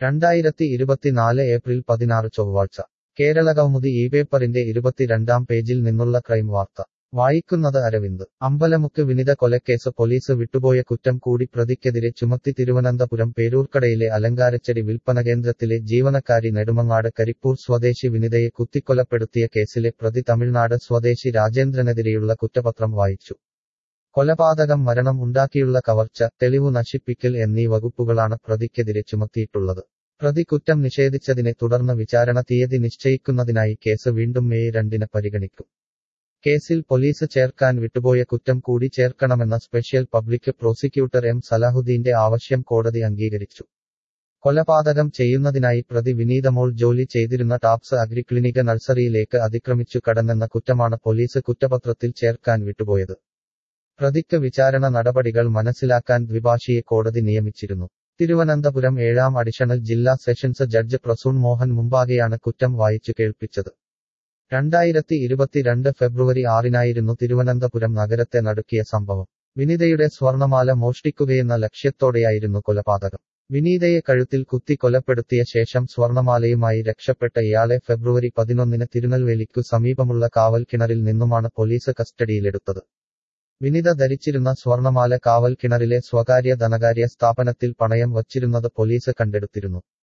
രണ്ടായിരത്തി ഇരുപത്തിനാല് ഏപ്രിൽ പതിനാറ് ചൊവ്വാഴ്ച കേരളകൗമുദി ഈ പേപ്പറിന്റെ ഇരുപത്തിരണ്ടാം പേജിൽ നിന്നുള്ള ക്രൈം വാർത്ത വായിക്കുന്നത് അരവിന്ദ് അമ്പലമുക്ക് വിനിത കൊലക്കേസ് പോലീസ് വിട്ടുപോയ കുറ്റം കൂടി പ്രതിക്കെതിരെ ചുമത്തി തിരുവനന്തപുരം പേരൂർക്കടയിലെ അലങ്കാരച്ചെടി വിൽപ്പന കേന്ദ്രത്തിലെ ജീവനക്കാരി നെടുമങ്ങാട് കരിപ്പൂർ സ്വദേശി വിനിതയെ കുത്തിക്കൊലപ്പെടുത്തിയ കേസിലെ പ്രതി തമിഴ്നാട് സ്വദേശി രാജേന്ദ്രനെതിരെയുള്ള കുറ്റപത്രം വായിച്ചു കൊലപാതകം മരണം ഉണ്ടാക്കിയുള്ള കവർച്ച തെളിവു നശിപ്പിക്കൽ എന്നീ വകുപ്പുകളാണ് പ്രതിക്കെതിരെ ചുമത്തിയിട്ടുള്ളത് പ്രതി കുറ്റം നിഷേധിച്ചതിനെ തുടർന്ന് വിചാരണ തീയതി നിശ്ചയിക്കുന്നതിനായി കേസ് വീണ്ടും മെയ് രണ്ടിന് പരിഗണിക്കും കേസിൽ പോലീസ് ചേർക്കാൻ വിട്ടുപോയ കുറ്റം കൂടി ചേർക്കണമെന്ന സ്പെഷ്യൽ പബ്ലിക് പ്രോസിക്യൂട്ടർ എം സലാഹുദ്ദീന്റെ ആവശ്യം കോടതി അംഗീകരിച്ചു കൊലപാതകം ചെയ്യുന്നതിനായി പ്രതി വിനീതമോൾ ജോലി ചെയ്തിരുന്ന ടാപ്സ് അഗ്രിക്ലിനിക് നഴ്സറിയിലേക്ക് അതിക്രമിച്ചു കടന്നെന്ന കുറ്റമാണ് പോലീസ് കുറ്റപത്രത്തിൽ ചേർക്കാൻ വിട്ടുപോയത് പ്രതിക്ക് വിചാരണ നടപടികൾ മനസ്സിലാക്കാൻ ദ്വിഭാഷിയെ കോടതി നിയമിച്ചിരുന്നു തിരുവനന്തപുരം ഏഴാം അഡീഷണൽ ജില്ലാ സെഷൻസ് ജഡ്ജ് പ്രസൂൺ മോഹൻ മുമ്പാകെയാണ് കുറ്റം വായിച്ചു കേൾപ്പിച്ചത് രണ്ടായിരത്തി ഇരുപത്തിരണ്ട് ഫെബ്രുവരി ആറിനായിരുന്നു തിരുവനന്തപുരം നഗരത്തെ നടുക്കിയ സംഭവം വിനീതയുടെ സ്വർണമാല മോഷ്ടിക്കുകയെന്ന ലക്ഷ്യത്തോടെയായിരുന്നു കൊലപാതകം വിനീതയെ കഴുത്തിൽ കുത്തി കൊലപ്പെടുത്തിയ ശേഷം സ്വർണമാലയുമായി രക്ഷപ്പെട്ട ഇയാളെ ഫെബ്രുവരി പതിനൊന്നിന് തിരുനെൽവേലിക്കു സമീപമുള്ള കാവൽ കിണറിൽ നിന്നുമാണ് പോലീസ് കസ്റ്റഡിയിലെടുത്തത് വിനിത ധരിച്ചിരുന്ന സ്വർണമാല കാവൽ കിണറിലെ സ്വകാര്യ ധനകാര്യ സ്ഥാപനത്തിൽ പണയം വച്ചിരുന്നത് പോലീസ് കണ്ടെടുത്തിരുന്നു